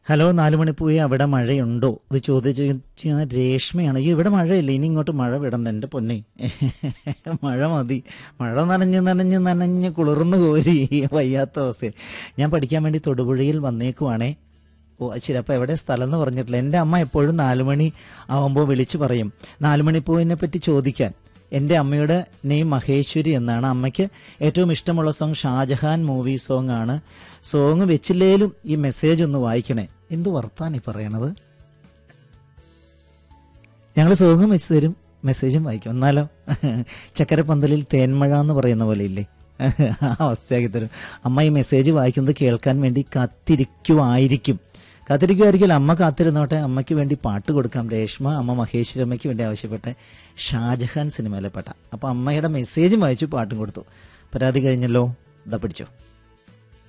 hello നാലുമണിപ്പൂയെ അവിടെ മഴയുണ്ടോ ഇത് ചോദിച്ചു രേഷ്മയാണ് ഈ ഇവിടെ മഴയില്ല ഇനി ഇങ്ങോട്ട് മഴ വിടണ്ട എൻ്റെ പൊന്നെ മഴ മതി മഴ നനഞ്ഞ് നനഞ്ഞ് നനഞ്ഞ് കുളിർന്നു കോരി വയ്യാത്ത അവസ്ഥ ഞാൻ പഠിക്കാൻ വേണ്ടി തൊടുപുഴയിൽ വന്നേക്കുവാണേ ഓ അത് ശരി അപ്പോൾ എവിടെ സ്ഥലം എന്ന് പറഞ്ഞിട്ടില്ല എൻ്റെ അമ്മ എപ്പോഴും നാലുമണി ആവുമ്പോൾ വിളിച്ചു പറയും നാലുമണിപ്പൂവിനെ പറ്റി ചോദിക്കാൻ എൻ്റെ അമ്മയുടെ നെയ്മ് മഹേശ്വരി എന്നാണ് അമ്മയ്ക്ക് ഏറ്റവും ഇഷ്ടമുള്ള സോങ് ഷാജഹാൻ മൂവി സോങ് ആണ് സോങ് വെച്ചില്ലേലും ഈ മെസ്സേജ് ഒന്ന് വായിക്കണേ എന്ത് വർത്താൻ ഈ പറയണത് ഞങ്ങൾ സോങ്ങും വെച്ച് തരും മെസ്സേജും വായിക്കും എന്നാലോ ചക്കരപ്പന്തലിൽ തേന്മഴ എന്ന് പറയുന്ന പോലെ ഇല്ലേ ആ അവസ്ഥയാക്കി തരും അമ്മ ഈ മെസ്സേജ് വായിക്കുന്നത് കേൾക്കാൻ വേണ്ടി കാത്തിരിക്കുമായിരിക്കും കാത്തിരിക്കുമായിരിക്കും അമ്മ കാത്തിരുന്നോട്ടെ അമ്മയ്ക്ക് വേണ്ടി പാട്ട് കൊടുക്കാം രേഷ്മ അമ്മ മഹേശ്വരി അമ്മയ്ക്ക് വേണ്ടി ആവശ്യപ്പെട്ട ഷാജഹാൻ സിനിമയിലെ പാട്ട അപ്പൊ അമ്മയുടെ മെസ്സേജും വായിച്ചു പാട്ടും കൊടുത്തു പരാതി കഴിഞ്ഞല്ലോ ഇതാ പിടിച്ചോ